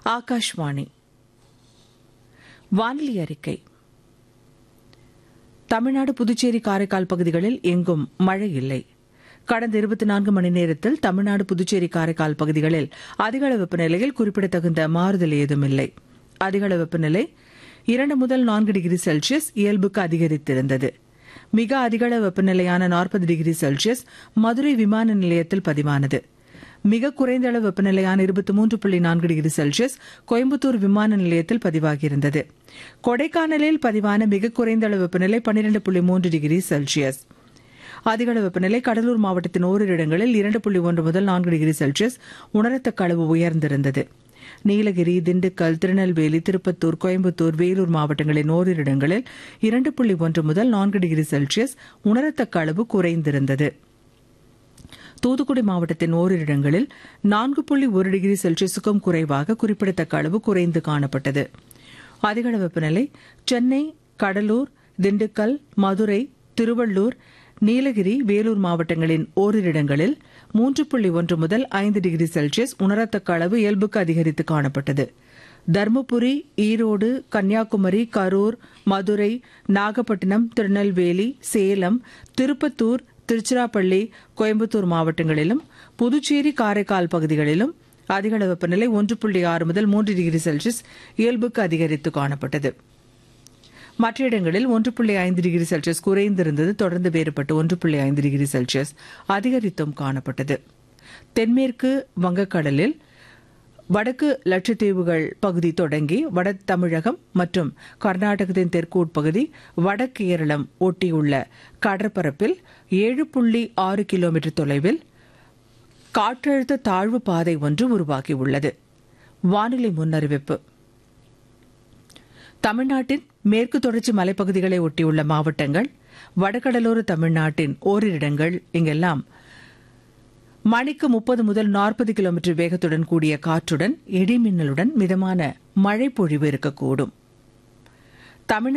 ஆகாஷ்வாணி வானிலை அறிக்கை தமிழ்நாடு புதுச்சேரி காரைக்கால் பகுதிகளில் எங்கும் மழை இல்லை கடந்த இருபத்தி நான்கு மணி நேரத்தில் தமிழ்நாடு புதுச்சேரி காரைக்கால் பகுதிகளில் அதிகள வெப்பநிலையில் குறிப்பிடத்தகுந்த மாறுதல் ஏதும் இல்லை அதிகள வெப்பநிலை இரண்டு முதல் நான்கு டிகிரி செல்சியஸ் இயல்புக்கு அதிகரித்திருந்தது மிக அதிகள வெப்பநிலையான நாற்பது டிகிரி செல்சியஸ் மதுரை விமான நிலையத்தில் பதிவானது மிக குறைந்த அளவு வெப்பநிலையான இருபத்தி மூன்று புள்ளி நான்கு டிகிரி செல்சியஸ் கோயம்புத்தூர் விமான நிலையத்தில் பதிவாகியிருந்தது கொடைக்கானலில் பதிவான மிக குறைந்த அளவு வெப்பநிலை பன்னிரண்டு புள்ளி மூன்று டிகிரி செல்சியஸ் அதிகளவு வெப்பநிலை கடலூர் மாவட்டத்தின் ஓரிரு இடங்களில் இரண்டு புள்ளி ஒன்று முதல் நான்கு டிகிரி செல்சியஸ் உணரத்தக்க அளவு உயர்ந்திருந்தது நீலகிரி திண்டுக்கல் திருநெல்வேலி திருப்பத்தூர் கோயம்புத்தூர் வேலூர் மாவட்டங்களின் ஓரிரு இடங்களில் இரண்டு புள்ளி ஒன்று முதல் நான்கு டிகிரி செல்சியஸ் உணரத்தக்க அளவு குறைந்திருந்தது தூத்துக்குடி மாவட்டத்தின் ஓரிரு இடங்களில் நான்கு புள்ளி ஒரு டிகிரி செல்சியஸுக்கும் குறைவாக குறிப்பிடத்தக்க அளவு குறைந்து காணப்பட்டது அதிகள வெப்பநிலை சென்னை கடலூர் திண்டுக்கல் மதுரை திருவள்ளூர் நீலகிரி வேலூர் மாவட்டங்களின் ஓரிரு இடங்களில் மூன்று புள்ளி ஒன்று முதல் ஐந்து டிகிரி செல்சியஸ் உணரத்தக்க அளவு இயல்புக்கு அதிகரித்து காணப்பட்டது தருமபுரி ஈரோடு கன்னியாகுமரி கரூர் மதுரை நாகப்பட்டினம் திருநெல்வேலி சேலம் திருப்பத்தூர் திருச்சிராப்பள்ளி கோயம்புத்தூர் மாவட்டங்களிலும் புதுச்சேரி காரைக்கால் பகுதிகளிலும் அதிகள வெப்பநிலை ஒன்று புள்ளி ஆறு முதல் மூன்று டிகிரி செல்சியஸ் இயல்புக்கு அதிகரித்து காணப்பட்டது மற்ற இடங்களில் ஒன்று புள்ளி ஐந்து டிகிரி செல்சியஸ் குறைந்திருந்தது தொடர்ந்து வேறுபட்டு ஒன்று புள்ளி ஐந்து டிகிரி செல்சியஸ் அதிகரித்தும் காணப்பட்டது தென்மேற்கு வங்கக்கடலில் வடக்கு லட்சத்தீவுகள் பகுதி தொடங்கி வட தமிழகம் மற்றும் கர்நாடகத்தின் தெற்கு உட்பகுதி வட கேரளம் ஒட்டியுள்ள கடற்பரப்பில் ஏழு புள்ளி ஆறு கிலோமீட்டர் தொலைவில் காற்றழுத்த தாழ்வு பாதை ஒன்று உருவாகியுள்ளது வானிலை முன்னறிவிப்பு தமிழ்நாட்டின் மேற்கு தொடர்ச்சி மலைப்பகுதிகளை ஒட்டியுள்ள மாவட்டங்கள் வடகடலோர தமிழ்நாட்டின் ஓரிரு இடங்கள் இங்கெல்லாம் மணிக்கு முப்பது முதல் நாற்பது கிலோமீட்டர் வேகத்துடன் கூடிய காற்றுடன் இடிமின்னலுடன் மிதமான மழை பொழிவு இருக்கக்கூடும் தமிழ்நாடு